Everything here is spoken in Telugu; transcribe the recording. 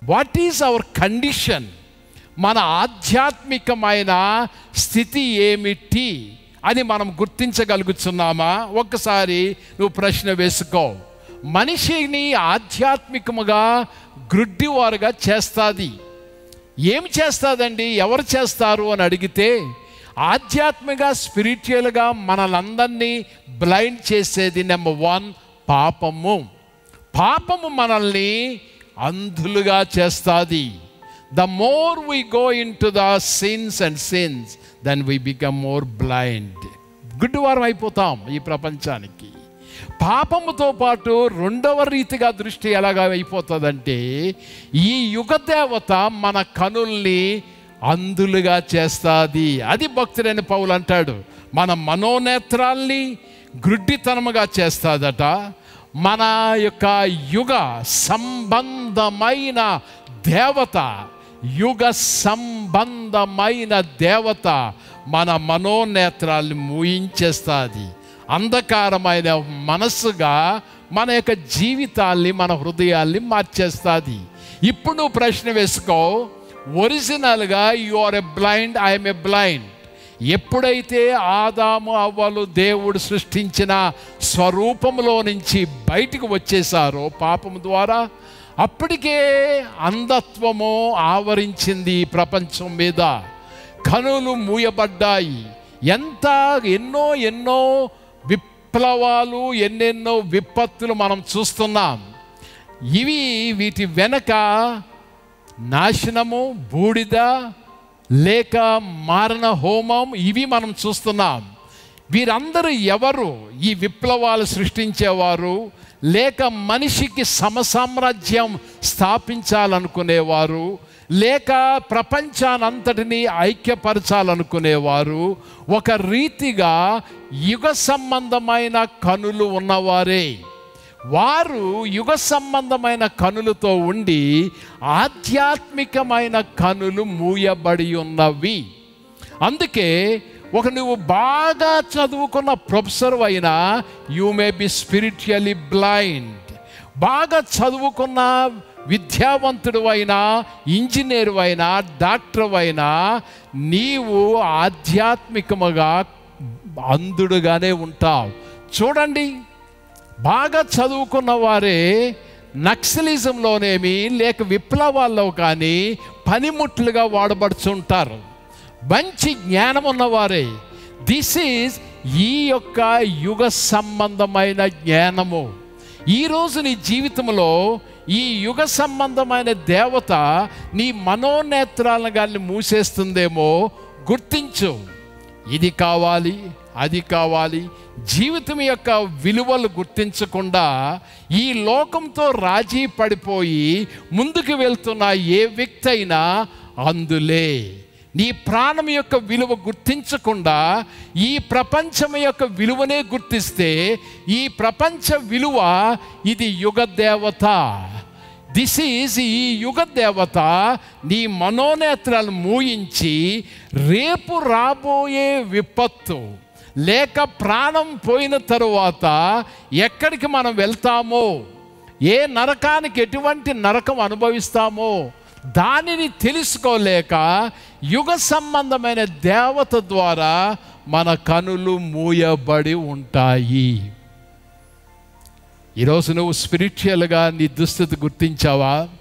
వాట్ ఈజ్ అవర్ కండిషన్ మన ఆధ్యాత్మికమైన స్థితి ఏమిటి అని మనం గుర్తించగలుగుతున్నామా ఒక్కసారి నువ్వు ప్రశ్న వేసుకో మనిషిని ఆధ్యాత్మికముగా గ్రుడ్డివారుగా చేస్తుంది ఏం చేస్తుందండి ఎవరు చేస్తారు అని అడిగితే ఆధ్యాత్మిక స్పిరిచువల్గా మనలందరినీ బ్లైండ్ చేసేది నెంబర్ వన్ పాపము పాపము మనల్ని అంధులుగా చేస్తుంది the more we go into the sins and sins then we become more blind గుడ్డివారం అయిపోతాం ఈ ప్రపంచానికి పాపముతో పాటు రెండవ రీతిగా దృష్టి ఎలాగా అయిపోతుందంటే ఈ యుగ దేవత మన కనుల్ని అందులుగా చేస్తుంది అది భక్తుడైన పౌలు అంటాడు మన మనోనేత్రాల్ని గ్రుడ్డితనముగా చేస్తాదట మన యొక్క యుగ సంబంధమైన దేవత యుగ సంబంధమైన దేవత మన మనోనేత్రాల్ని మూయించేస్తుంది అంధకారమైన మనస్సుగా మన యొక్క జీవితాల్ని మన హృదయాల్ని మార్చేస్తుంది ఇప్పుడు నువ్వు ప్రశ్న వేసుకో ఒరిజినల్గా you are a blind I'm a blind ఎప్పుడైతే ఆదాము అవ్వలు దేవుడు సృష్టించిన స్వరూపంలో నుంచి బయటికి వచ్చేసారో పాపం ద్వారా అప్పటికే అంధత్వము ఆవరించింది ఈ ప్రపంచం మీద కనులు మూయబడ్డాయి ఎంత ఎన్నో ఎన్నో విప్లవాలు ఎన్నెన్నో విపత్తులు మనం చూస్తున్నాం ఇవి వీటి వెనక నాశనము బూడిద లేక మారణ హోమం ఇవి మనం చూస్తున్నాం వీరందరూ ఎవరు ఈ విప్లవాలు సృష్టించేవారు లేక మనిషికి సమసామ్రాజ్యం స్థాపించాలనుకునేవారు లేక ప్రపంచానంతటినీ ఐక్యపరచాలనుకునేవారు ఒక రీతిగా యుగ సంబంధమైన కనులు ఉన్నవారే వారు యుగ సంబంధమైన కనులతో ఉండి ఆధ్యాత్మికమైన కనులు మూయబడి ఉన్నవి అందుకే ఒక నువ్వు బాగా చదువుకున్న ప్రొఫెసర్ అయినా you may be spiritually blind బాగా చదువుకున్న విద్యావంతుడు అయినా ఇంజనీర్ అయినా డాక్టర్ అయినా నీవు ఆధ్యాత్మికముగా అంధుడుగానే ఉంటావు చూడండి బాగా చదువుకున్న వారే నక్సలిజంలోనేమి లేక విప్లవాల్లో కానీ పనిముట్లుగా వాడబడుచుంటారు మంచి జ్ఞానం ఉన్నవారే దిస్ ఈజ్ ఈ యొక్క యుగ సంబంధమైన జ్ఞానము ఈరోజు నీ జీవితంలో ఈ యుగ సంబంధమైన దేవత నీ మనోనేత్రాలను కానీ మూసేస్తుందేమో గుర్తించు ఇది కావాలి అది కావాలి జీవితం యొక్క విలువలు గుర్తించకుండా ఈ లోకంతో రాజీ పడిపోయి ముందుకు వెళ్తున్న ఏ వ్యక్తి అయినా అందులే నీ ప్రాణం యొక్క విలువ గుర్తించకుండా ఈ ప్రపంచం యొక్క విలువనే గుర్తిస్తే ఈ ప్రపంచ విలువ ఇది యుగ దేవత దిస్ ఈజ్ ఈ యుగ దేవత నీ మనోనేత్రాలు మూయించి రేపు రాబోయే విపత్తు లేక ప్రాణం పోయిన తరువాత ఎక్కడికి మనం వెళ్తామో ఏ నరకానికి ఎటువంటి నరకం అనుభవిస్తామో దానిని తెలుసుకోలేక యుగ సంబంధమైన దేవత ద్వారా మన కనులు మూయబడి ఉంటాయి ఈరోజు నువ్వు స్పిరిచువల్గా నీ దుస్థితి గుర్తించావా